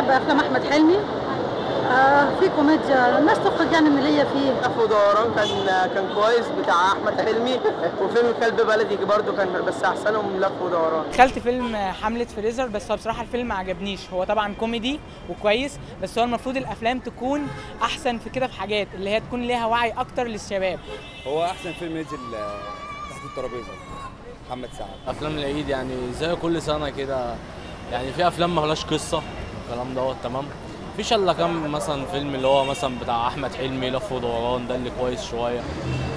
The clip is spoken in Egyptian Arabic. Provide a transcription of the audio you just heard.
بحب افلام احمد حلمي آه في كوميديا الناس تخرج يعني من اللي هي فيه لف ودوران كان كان كويس بتاع احمد حلمي وفيلم كلب بلدي برضه كان بس احسنهم لف ودوران دخلت فيلم حملة فريزر بس هو بصراحة الفيلم ما عجبنيش هو طبعا كوميدي وكويس بس هو المفروض الأفلام تكون أحسن في كده في حاجات اللي هي تكون ليها وعي أكتر للشباب هو احسن فيلم نزل آه، تحت الترابيزه محمد سعد افلام العيد يعني زي كل سنه كده يعني في افلام مالهاش قصه الكلام دوت تمام مفيش الا كام مثلا فيلم اللي هو مثلا بتاع احمد حلمي لف ودوران ده اللي كويس شويه